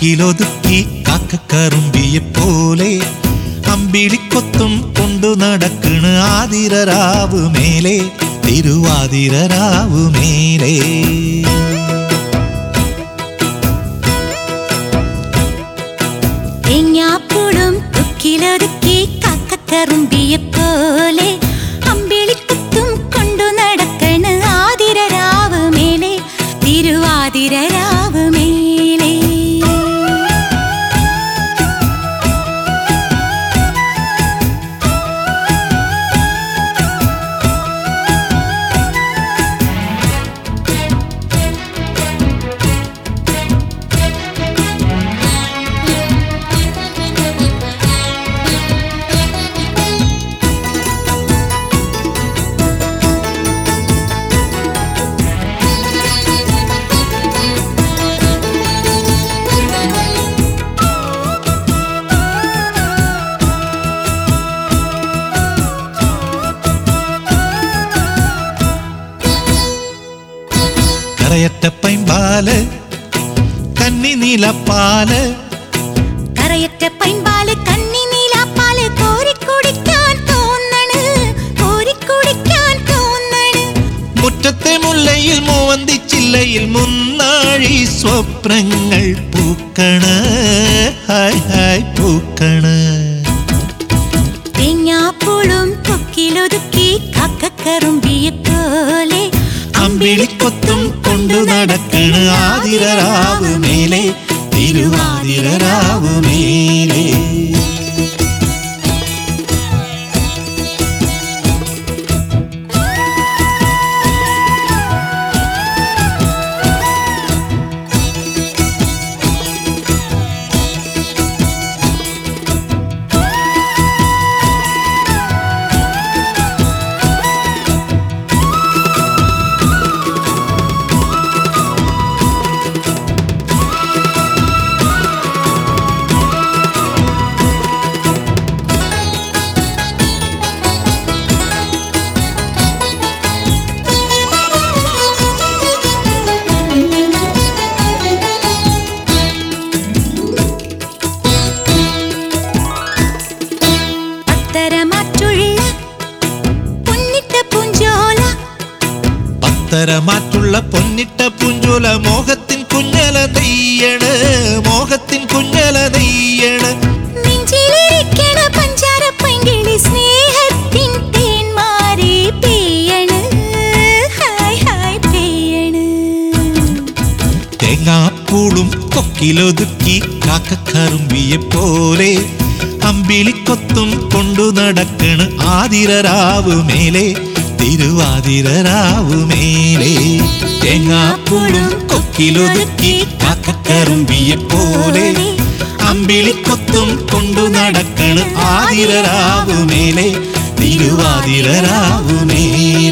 കൊക്കിലൊതുക്കി കാക്കക്കറുമ്പിയെ പോലെ അമ്പിളിക്കൊത്തും കൊണ്ടു നടക്കണ് ആതിരരാവ് മേലെ തിരുവാതിരരാവ് മേലെ തേങ്ങാപ്പൂളും തുക്കിലൊതുക്കി കാക്കക്കറുമ്പിയെ പോലെ അമ്പിളിക്കുത്തും കൊണ്ടു നടക്കണ് ആതിരരാവ് മേലെ തിരുവാതിരരാവ് മേലെ കറയറ്റ പൈമ്പാല് കന്നി നീലപ്പാല് കറയറ്റ പൈമ്പാല് കണ്ണി നീലാപ്പാല് കോരിക്കുടിക്കാൻ തോന്നണ് കോരിക്കുടിക്കാൻ തോന്നണ് മുറ്റത്തെ മുല്ലയിൽ മൂവന്തിച്ചില്ലയിൽ മുന്നാഴി സ്വപ്നങ്ങൾ പൂക്കണ് ഹായ് ഹായ് പൂക്കണ് തേങ്ങാപ്പൂളും കൊക്കിലൊതുക്കി കാക്കക്കറുമ്പിയെ പോലെ അമ്പിളിക്കൊത്തും കൊണ്ടു നടക്കണ് ആതിരരാവ് മേലെ തിരുവാതിരരാവ് മേലെ പത്തരമാറ്റുള്ള പൊന്നിട്ട പൂഞ്ചോല പത്തരമാറ്റുള്ള പൊന്നിട്ട പുഞ്ചുല മോഹത്തിൻ കുഞ്ഞല നെയ്യണ് മോഹത്തിൻ കുഞ്ഞല നെയ്യണ് നെഞ്ചിലിരിക്കണ പഞ്ചാര പൈങ്കിളി സ്നേഹത്തിൻ തേന്മാരെ പെയ്യണ് ഹായ് ഹായ് പെയ്യണ് തേങ്ങാപ്പൂളും കൊക്കിലൊതുക്കി കാക്കക്കറുമ്പിയെ പോലെ അമ്പിളിക്കൊത്തും കൊണ്ടു നടക്കണ് ആതിരരാവ് മേലെ തിരുവാതിരരാവ് മേലെ തേങ്ങാപ്പൂളും കൊക്കിലൊതുക്കി കാക്കക്കറുമ്പിയെ പോലെ അമ്പിളിക്കൊത്തും കൊണ്ടു നടക്കണ് ആതിരരാവ് മേലെ തിരുവാതിരരാവ് മേലെ